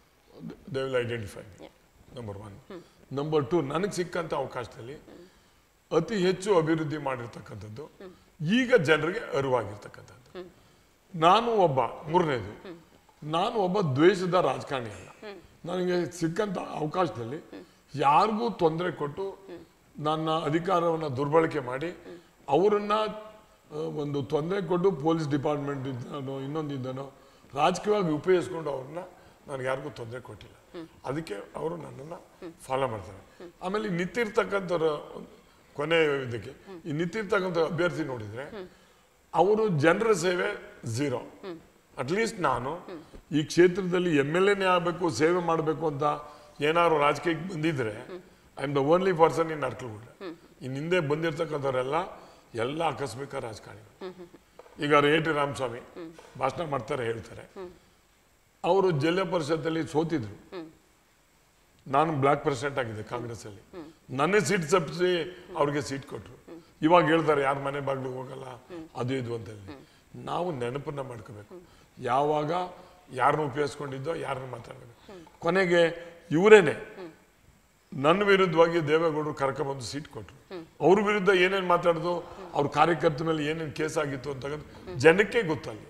they will identify number one number two ನನಗೆ ಸಿಕ್ಕಂಥ ಅವಕಾಶದಲ್ಲಿ ಅತಿ ಹೆಚ್ಚು ಅಭಿವೃದ್ಧಿ ಮಾಡಿರ್ತಕ್ಕಂಥದ್ದು ಈಗ ಜನರಿಗೆ ಅರಿವಾಗಿರ್ತಕ್ಕಂಥದ್ದು ನಾನು ಒಬ್ಬ ಮೂರನೇದು ನಾನು ಒಬ್ಬ ದ್ವೇಷದ ರಾಜಕಾರಣಿ ಅಲ್ಲ ನನಗೆ ಸಿಕ್ಕಂಥ ಅವಕಾಶದಲ್ಲಿ ಯಾರಿಗೂ ತೊಂದರೆ ಕೊಟ್ಟು ನನ್ನ ಅಧಿಕಾರವನ್ನು ದುರ್ಬಳಕೆ ಮಾಡಿ ಅವರನ್ನ ಆ, ಒಂದು ತೊಂದರೆ ಕೊಟ್ಟು ಪೊಲೀಸ್ ಡಿಪಾರ್ಟ್ಮೆಂಟ್ ಇದ್ದಾನೋ ಇನ್ನೊಂದಿದ್ದಾನೋ ರಾಜಕೀಯವಾಗಿ ಉಪಯೋಗಿಸ್ಕೊಂಡು ಅವ್ರನ್ನ ನನಗೆ ಯಾರಿಗೂ ತೊಂದರೆ ಕೊಟ್ಟಿಲ್ಲ ಅದಕ್ಕೆ ಅವರು ನನ್ನನ್ನು ಫಾಲೋ ಮಾಡ್ತಾರೆ ಆಮೇಲೆ ಈ ನಿಂತಿರ್ತಕ್ಕಂಥವ್ರ ಕೊನೆ ಇದಕ್ಕೆ ಈ ನಿಂತಿರ್ತಕ್ಕಂಥ ಅಭ್ಯರ್ಥಿ ನೋಡಿದ್ರೆ ಅವರು ಜನರ ಸೇವೆ ಝೀರೋ ಅಟ್ಲೀಸ್ಟ್ ನಾನು ಈ ಕ್ಷೇತ್ರದಲ್ಲಿ ಎಮ್ ಎಲ್ ಎನೇ ಆಗಬೇಕು ಸೇವೆ ಮಾಡಬೇಕು ಅಂತ ಏನಾದ್ರು ರಾಜಕೀಯಕ್ಕೆ ಬಂದಿದ್ರೆ I am the only person in Arkalgud ಇನ್ನು ಹಿಂದೆ ಬಂದಿರ್ತಕ್ಕಂಥವರೆಲ್ಲ ಎಲ್ಲ ಆಕಸ್ಮಿಕ ರಾಜಕಾರಣಿಗಳು ಈಗ ಎ ಟಿ ರಾಮಸ್ವಾಮಿ ಭಾಷಣ ಮಾಡ್ತಾರೆ ಹೇಳ್ತಾರೆ ಅವರು ಜಿಲ್ಲಾ ಪರಿಷತ್ತಲ್ಲಿ ಸೋತಿದ್ರು ನಾನು ಬ್ಲಾಕ್ ಪ್ರೆಸಿಡೆಂಟ್ ಆಗಿದ್ದೆ ಕಾಂಗ್ರೆಸ್ ಅಲ್ಲಿ ನನ್ನ ಸೀಟ್ ತಪ್ಪಿಸಿ ಅವ್ರಿಗೆ ಸೀಟ್ ಕೊಟ್ರು ಇವಾಗ ಹೇಳ್ತಾರೆ ಯಾರ ಮನೆ ಬಾಗ್ಲಿಗೆ ಹೋಗಲ್ಲ ಅದು ಇದು ಅಂತ ಹೇಳಿ ನಾವು ನೆನಪನ್ನ ಮಾಡ್ಕೋಬೇಕು ಯಾವಾಗ ಯಾರನ್ನ ಉಪಯೋಗಿಸ್ಕೊಂಡಿದ್ದೋ ಯಾರನ್ನ ಮಾತಾಡಬೇಕು ಕೊನೆಗೆ ಇವರೇನೆ ನನ್ನ ವಿರುದ್ಧವಾಗಿ ದೇವೇಗೌಡರು ಕರ್ಕೊಂಬಂದು ಸೀಟ್ ಕೊಟ್ರು ಅವ್ರ ವಿರುದ್ಧ ಏನೇನು ಮಾತಾಡೋದು ಅವ್ರ ಕಾರ್ಯಕರ್ತರ ಮೇಲೆ ಏನೇನು ಕೇಸ್ ಆಗಿತ್ತು ಅಂತ ಜನಕ್ಕೆ ಗೊತ್ತಲ್ಲಿ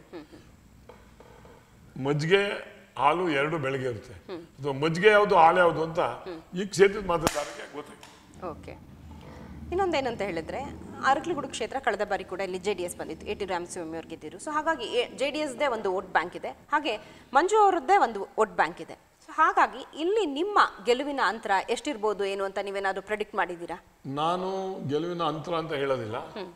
ಮಜ್ಜಿಗೆ ಹಾಲು ಎರಡು ಬೆಳಗ್ಗೆ ಇರುತ್ತೆ ಅಥವಾ ಮಜ್ಜಿಗೆ ಯಾವುದು ಹಾಲು ಯಾವುದು ಅಂತ ಈ ಕ್ಷೇತ್ರದ ಮತದಾರರಿಗೆ ಗೊತ್ತಾಯ್ತು ಓಕೆ ಇನ್ನೊಂದೇನಂತ ಹೇಳಿದ್ರೆ ಅರಕಲಗೂಡು ಕ್ಷೇತ್ರ ಕಳೆದ ಬಾರಿ ಕೂಡ ಇಲ್ಲಿ ಜೆ ಡಿ ಎಸ್ ಬಂದಿತ್ತು ಎ ಟಿ ರಾಮಸ್ವಾಮಿ ಅವ್ರು ಗೆದ್ದಿರು ಸೊ ಹಾಗಾಗಿ ಜೆ ಡಿ ಎಸ್ದೇ ಒಂದು ವೋಟ್ ಬ್ಯಾಂಕ್ ಇದೆ ಹಾಗೆ ಮಂಜು ಅವರದ್ದೇ ಒಂದು ವೋಟ್ ಬ್ಯಾಂಕ್ ಇದೆ ಸೊ ಹಾಗಾಗಿ ಇಲ್ಲಿ ನಿಮ್ಮ ಗೆಲುವಿನ ಅಂತರ ಎಷ್ಟಿರ್ಬೋದು ಏನು ಅಂತ ನೀವೇನಾದರೂ ಪ್ರೆಡಿಕ್ಟ್ ಮಾಡಿದ್ದೀರಾ ನಾನು ಗೆಲುವಿನ ಅಂತರ ಅಂತ ಹೇಳೋದಿಲ್ಲ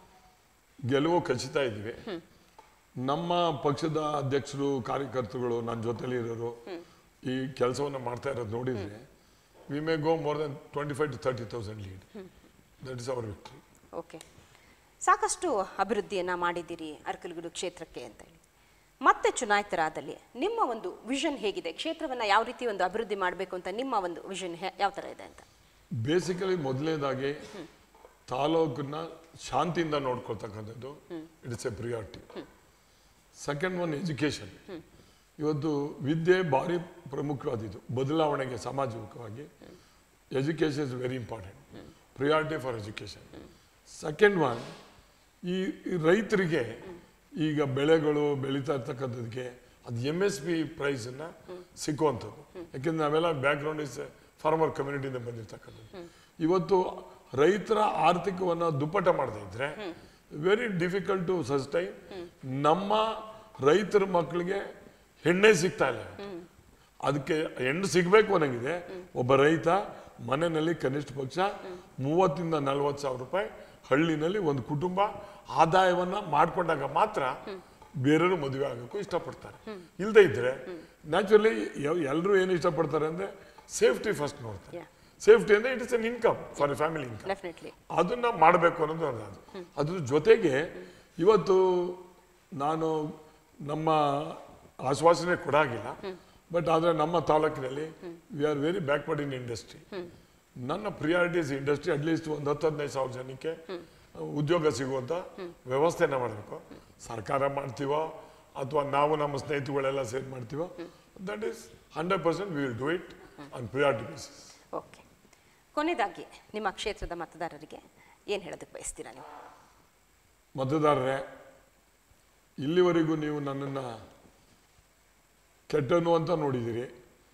ಗೆಲುವು ಖಚಿತ ಇದ್ದೀವಿ ನಮ್ಮ ಪಕ್ಷದ ಅಧ್ಯಕ್ಷರು ಕಾರ್ಯಕರ್ತರುಗಳು ನನ್ನ ಜೊತೆಲಿ ಇರೋರು ಈ ಕೆಲಸವನ್ನು ಮಾಡ್ತಾ ಇರೋದು ನೋಡಿದ್ರೆ we may go more than twenty five to thirty thousand lead that is our victory okay ಸಾಕಷ್ಟು ಅಭಿವೃದ್ಧಿಯನ್ನು ಮಾಡಿದ್ದೀರಿ ಅರಕಲಗೂಡು ಕ್ಷೇತ್ರಕ್ಕೆ ಅಂತ ಹೇಳಿ ಮತ್ತೆ ಚುನಾಯಿತರಾದಲ್ಲಿ ನಿಮ್ಮ ಒಂದು ವಿಷನ್ ಹೇಗಿದೆ ಕ್ಷೇತ್ರವನ್ನು ಯಾವ ರೀತಿ ಒಂದು ಅಭಿವೃದ್ಧಿ ಮಾಡಬೇಕು ಅಂತ ನಿಮ್ಮ ಒಂದು ವಿಷನ್ ಯಾವ ಥರ ಇದೆ ಅಂತ ಬೇಸಿಕಲಿ ಮೊದಲನೇದಾಗಿ ತಾಲೂಕನ್ನ ಶಾಂತಿಯಿಂದ ನೋಡ್ಕೊಳ್ತಕ್ಕಂಥದ್ದು it's a priority second one education ಇವತ್ತು ವಿದ್ಯೆ ಭಾರಿ ಪ್ರಮುಖವಾದಿದ್ದು ಬದಲಾವಣೆಗೆ ಸಾಮಾಜಿಕವಾಗಿ education is very important priority for education second one ಈ ಈ ರೈತರಿಗೆ ಈಗ ಬೆಳೆಗಳು ಬೆಳೀತಾ ಇರ್ತಕ್ಕಂಥದ್ದಕ್ಕೆ ಅದು ಎಮ್ ಎಸ್ ಪಿ ಪ್ರೈಸನ್ನು ಸಿಕ್ಕುವಂಥದ್ದು ಯಾಕೆಂದ್ರೆ ನಾವೆಲ್ಲ ಬ್ಯಾಕ್ಗ್ರೌಂಡ್ ಇಸ್ ಫಾರ್ಮರ್ ಕಮ್ಯುನಿಟಿಯಿಂದ ಬಂದಿರ್ತಕ್ಕಂಥದ್ದು ಇವತ್ತು ರೈತರ ಆರ್ಥಿಕವನ್ನು ದುಪ್ಪಟ ಮಾಡದೇ ಇದ್ರೆ ವೆರಿ ಡಿಫಿಕಲ್ಟ್ ಟು ಸಸ್ಟೈನ್ ನಮ್ಮ ರೈತರ ಮಕ್ಕಳಿಗೆ ಹೆಣ್ಣೆ ಸಿಗ್ತಾ ಇಲ್ಲ ಅದಕ್ಕೆ ಹೆಣ್ಣು ಸಿಗಬೇಕು ಅನ್ನಂಗಿದೆ ಒಬ್ಬ ರೈತ ಮನೆಯಲ್ಲಿ ಕನಿಷ್ಠ ಪಕ್ಷ ಮೂವತ್ತಿಂದ ನಲ್ವತ್ತು ಸಾವಿರ ರೂಪಾಯಿ ಹಳ್ಳಿನಲ್ಲಿ ಒಂದು ಕುಟುಂಬ ಆದಾಯವನ್ನ ಮಾಡ್ಕೊಂಡಾಗ ಮಾತ್ರ ಬೇರೆಯವರು ಮದುವೆ ಆಗೋಕ್ಕೂ ಇಷ್ಟಪಡ್ತಾರೆ ಇಲ್ಲದೆ ಇದ್ರೆ ನ್ಯಾಚುರಲಿ ಎಲ್ಲರೂ ಏನು ಇಷ್ಟಪಡ್ತಾರೆ ಅಂದ್ರೆ ಸೇಫ್ಟಿ ಫಸ್ಟ್ ನೋಡ್ತಾರೆ Yeah. ಸೇಫ್ಟಿ ಅಂದ್ರೆ it is an income for a family income definitely ಅದನ್ನ ಮಾಡಬೇಕು ಅನ್ನೋದು ಒಂದು ಅದು ಅದ್ರ ಜೊತೆಗೆ ಇವತ್ತು ನಾನು ನಮ್ಮ ಆಶ್ವಾಸನೆ ಕೊಡಾಗಿಲ್ಲ ಬಟ್ ಆದರೆ ನಮ್ಮ ತಾಲೂಕಿನಲ್ಲಿ we are very backward in industry ನನ್ನ ಪ್ರಿಯಾರಿಟೀಸ್ ಇಂಡಸ್ಟ್ರಿ ಅಟ್ಲೀಸ್ಟ್ ಒಂದು ಹತ್ತು ಹದಿನೈದು ಸಾವಿರ ಜನಕ್ಕೆ ಉದ್ಯೋಗ ಸಿಗುವಂಥ ವ್ಯವಸ್ಥೆನ ಮಾಡಬೇಕು ಸರ್ಕಾರ ಮಾಡ್ತೀವೋ ಅಥವಾ ನಾವು ನಮ್ಮ ಸ್ನೇಹಿತರುಗಳೆಲ್ಲ ಸೇರಿ ಮಾಡ್ತೀವೋ that is hundred percent we will do it on priority basis okay ಕೊನೆಯದಾಗಿ ನಿಮ್ಮ ಕ್ಷೇತ್ರದ ಮತದಾರರಿಗೆ ಏನು ಹೇಳೋದಕ್ಕೆ ಬಯಸ್ತೀರಾ ನೀವು ಮತದಾರರೇ ಇಲ್ಲಿವರೆಗೂ ನೀವು ನನ್ನನ್ನು ಕೆಟ್ಟನು ಅಂತ ನೋಡಿದ್ದೀರಿ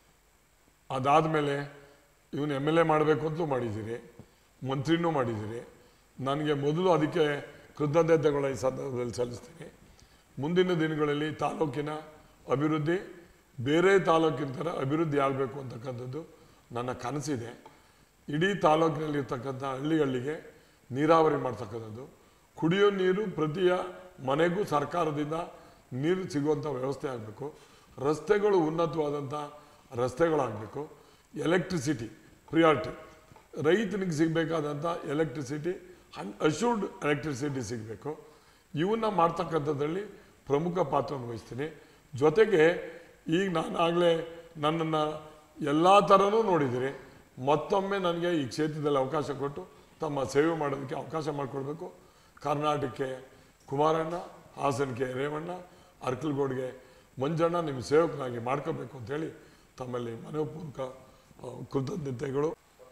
ಅದಾದಮೇಲೆ ಇವನು ಎಮ್ ಎಲ್ ಎ ಮಾಡಬೇಕು ಅಂತಲೂ ಮಾಡಿದ್ದೀರಿ ಮಂತ್ರಿನೂ ಮಾಡಿದ್ದೀರಿ ನನಗೆ ಮೊದಲು ಅದಕ್ಕೆ ಕೃತಜ್ಞತೆಗಳ ಈ ಸಂದರ್ಭದಲ್ಲಿ ಸಲ್ಲಿಸ್ತೀನಿ ಮುಂದಿನ ದಿನಗಳಲ್ಲಿ ತಾಲೂಕಿನ ಅಭಿವೃದ್ಧಿ ಬೇರೆ ತಾಲೂಕಿನ ಥರ ಅಭಿವೃದ್ಧಿ ಆಗಬೇಕು ಅಂತಕ್ಕಂಥದ್ದು ನನ್ನ ಕನಸಿದೆ ಇಡೀ ತಾಲೂಕಿನಲ್ಲಿರ್ತಕ್ಕಂಥ ಹಳ್ಳಿಗಳಿಗೆ ನೀರಾವರಿ ಮಾಡ್ತಕ್ಕಂಥದ್ದು ಕುಡಿಯೋ ನೀರು ಪ್ರತಿಯ ಮನೆಗೂ ಸರ್ಕಾರದಿಂದ ನೀರು ಸಿಗುವಂಥ ವ್ಯವಸ್ಥೆ ಆಗಬೇಕು ರಸ್ತೆಗಳು ಉನ್ನತವಾದಂಥ ರಸ್ತೆಗಳಾಗಬೇಕು ಎಲೆಕ್ಟ್ರಿಸಿಟಿ ಪ್ರಿಯಾರಿಟಿ ರೈತನಿಗೆ ಸಿಗಬೇಕಾದಂಥ ಎಲೆಕ್ಟ್ರಿಸಿಟಿ ಹನ್ ಅಶ್ಯೂರ್ಡ್ ಎಲೆಕ್ಟ್ರಿಸಿಟಿ ಸಿಗಬೇಕು ಇವನ್ನ ಮಾಡ್ತಕ್ಕಂಥದ್ರಲ್ಲಿ ಪ್ರಮುಖ ಪಾತ್ರವನ್ನು ವಹಿಸ್ತೀನಿ ಜೊತೆಗೆ ಈಗ ನಾನಾಗಲೇ ನನ್ನನ್ನು ಎಲ್ಲ ಥರನೂ ನೋಡಿದ್ದೀರಿ ಮತ್ತೊಮ್ಮೆ ನನಗೆ ಈ ಕ್ಷೇತ್ರದಲ್ಲಿ ಅವಕಾಶ ಕೊಟ್ಟು ತಮ್ಮ ಸೇವೆ ಮಾಡೋದಕ್ಕೆ ಅವಕಾಶ ಮಾಡಿಕೊಡ್ಬೇಕು ಕರ್ನಾಟಕಕ್ಕೆ ಕುಮಾರಣ್ಣ ಹಾಸನಕ್ಕೆ ರೇವಣ್ಣ ಅರ್ಕಲ್ಗೋಡ್ಗೆ ಮಂಜಣ್ಣ ನಿಮ್ಮ ಸೇವಕನಾಗಿ ಮಾಡ್ಕೋಬೇಕು ಅಂತೇಳಿ ತಮ್ಮಲ್ಲಿ ಮನೋಪೂರ್ವಕ ಆ, ಕೃತಜ್ಞತೆಗಳು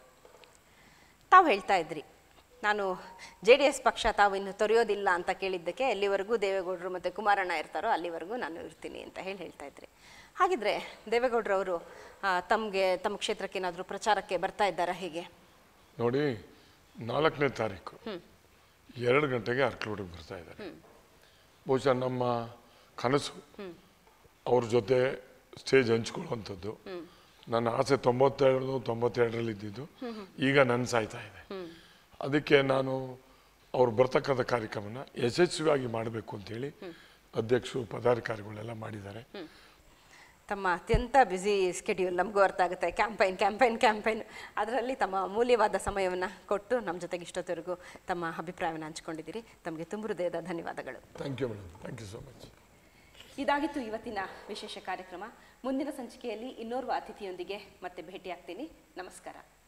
ತಾವು ಹೇಳ್ತಾ ಇದ್ರಿ ನಾನು ಜೆ ಡಿ ಎಸ್ ಪಕ್ಷ ತಾವು ಇನ್ನು ತೊರೆಯೋದಿಲ್ಲ ಅಂತ ಕೇಳಿದ್ದಕ್ಕೆ ಎಲ್ಲಿವರೆಗೂ ದೇವೇಗೌಡರು ಮತ್ತು ಕುಮಾರಣ್ಣ ಇರ್ತಾರೋ ಅಲ್ಲಿವರೆಗೂ ನಾನು ಇರ್ತೀನಿ ಅಂತ ಹೇಳಿ ಹೇಳ್ತಾ ಇದ್ರಿ ಹಾಗಿದ್ರೆ ದೇವೇಗೌಡರವರು ತಮಗೆ ತಮ್ಮ ಕ್ಷೇತ್ರಕ್ಕೆ ಏನಾದರೂ ಪ್ರಚಾರಕ್ಕೆ ಬರ್ತಾ ಇದ್ದಾರಾ ಹೇಗೆ ನೋಡಿ ನಾಲ್ಕನೇ ತಾರೀಕು ಎರಡು ಗಂಟೆಗೆ ಅರ್ಕಲೋಡಿಗೆ ಬರ್ತಾ ಇದ್ದಾರೆ ಬಹುಶಃ ನಮ್ಮ ಕನಸು ಅವ್ರ ಜೊತೆ ಸ್ಟೇಜ್ ಹಂಚ್ಕೊಳ್ಳುವಂಥದ್ದು ನನ್ನ ಆಸೆ ತೊಂಬತ್ತೆರಡು ತೊಂಬತ್ತೆರಡರಲ್ಲಿ ಇದ್ದಿದ್ದು ಈಗ ನನ್ಸಾಯ್ತಾ ಇದೆ ಅದಕ್ಕೆ ನಾನು ಅವ್ರು ಬರ್ತಕ್ಕಂಥ ಕಾರ್ಯಕ್ರಮನ ಯಶಸ್ವಿಯಾಗಿ ಮಾಡಬೇಕು ಅಂತೇಳಿ ಅಧ್ಯಕ್ಷರು ಪದಾಧಿಕಾರಿಗಳೆಲ್ಲ ಮಾಡಿದ್ದಾರೆ ತಮ್ಮ ಅತ್ಯಂತ ಬ್ಯುಸಿ ಸ್ಕೆಡ್ಯೂಲ್ ನಮಗೂ ಅರ್ಥ ಆಗುತ್ತೆ ಕ್ಯಾಂಪೈನ್ ಕ್ಯಾಂಪೈನ್ ಕ್ಯಾಂಪೈನ್ ಅದರಲ್ಲಿ ತಮ್ಮ ಅಮೂಲ್ಯವಾದ ಸಮಯವನ್ನು ಕೊಟ್ಟು ನಮ್ಮ ಜೊತೆಗೆ ಇಷ್ಟೊತ್ತವರೆಗೂ ತಮ್ಮ ಅಭಿಪ್ರಾಯವನ್ನು ಹಂಚಿಕೊಂಡಿದ್ದೀರಿ ತಮಗೆ ತುಂಬ ಹೃದಯದ ಧನ್ಯವಾದಗಳು thank you madam thank you so much ಇದಾಗಿತ್ತು ಇವತ್ತಿನ ವಿಶೇಷ ಕಾರ್ಯಕ್ರಮ ಮುಂದಿನ ಸಂಚಿಕೆಯಲ್ಲಿ ಇನ್ನೋರ್ವ ಅತಿಥಿಯೊಂದಿಗೆ ಮತ್ತೆ ಭೇಟಿಯಾಗ್ತೀನಿ ನಮಸ್ಕಾರ